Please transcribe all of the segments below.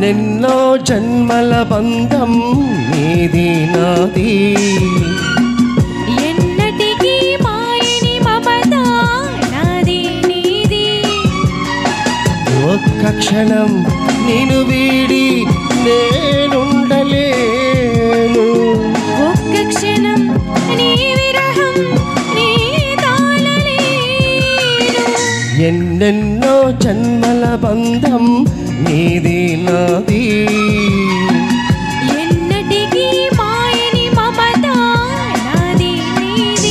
ఎన్నెన్నో జన్మల బంధం నీది నాది ఎన్నటికీ మాయని మమత నాది నీది ఒక్క క్షణం నేను వీడి నేనుండలేను ఒక్క క్షణం నీ విరహం నీ తాళలేను ఎన్నెన్నో జన్మల బంధం నీది నాది ఎన్నటికీ మాయని మమత నాది నీది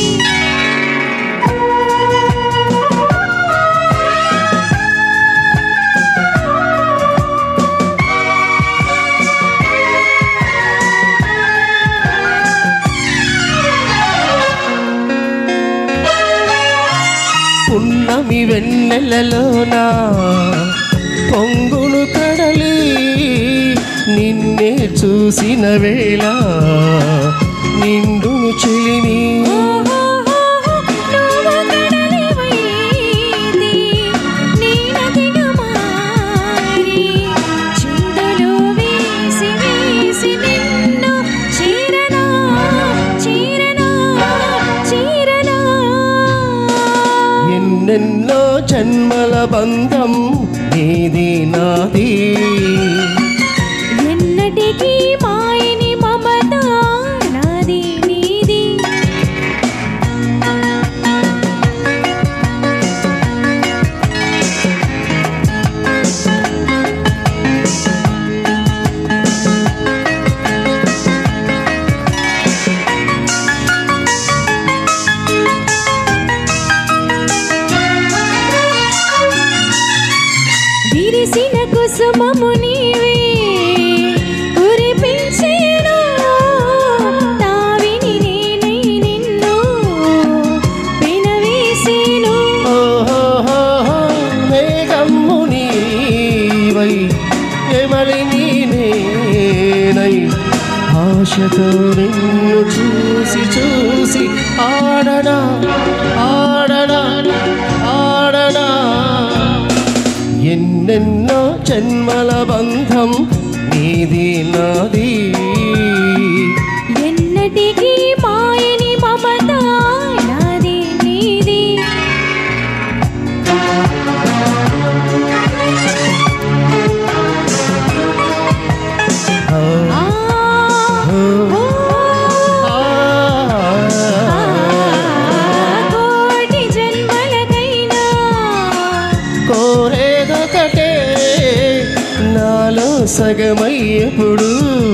పున్నమి వెన్నెలలోనా పొంగును కడలి నిన్నే చూసిన వేళ నిండును చెలిని ఓహోహోహో, నువ్వు కడలివైతే నీ నదిగా మారి చిందులు వేసి వేసి నిన్ను చీరనా చీరనా చీరనా ఎన్నెన్నో జన్మల బంధం నీది నాది ఎన్నటికీ మాయని మమత నాది నీది విరిసిన కుసుమము నీవే కురిపించేను తావిని నేనై నిన్ను పెనవేసేను ఓహోహోహో, మేఘమ్ము నీవై ఎమలి నేనై ఆశతో నిన్ను చూసి చూసి ఆడనా ఆడనా ఆడనా ఎన్నెన్నో జన్మల బంధం నీది నాది ఎన్నటికీ మాయని మమత నాది నీది ఆ, ఆ ఓ, ఓ ఆ, కోటి జన్మలకైనా కోరేదొకటే నాలో సగమై ఎప్పుడు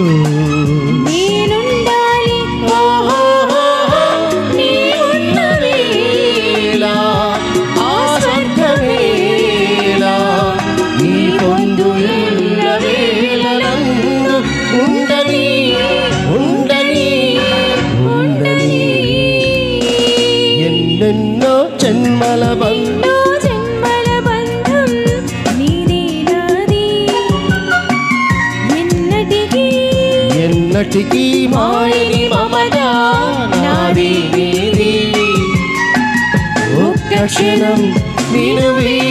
నేనుండాలి నీ ఉన్న వేళ ఆ స్వర్గమేలా నీ పొందు ఎల్ల వేళలందు ఉండని ఉండని ఉండని ఎన్నెన్నో జన్మల బంధం ఎన్నో జన్మల బంధం నీది నాది ఎన్నటికీ ఎన్నటికీ మాయని మమత నాది నీది ఒక్క క్షణం నేను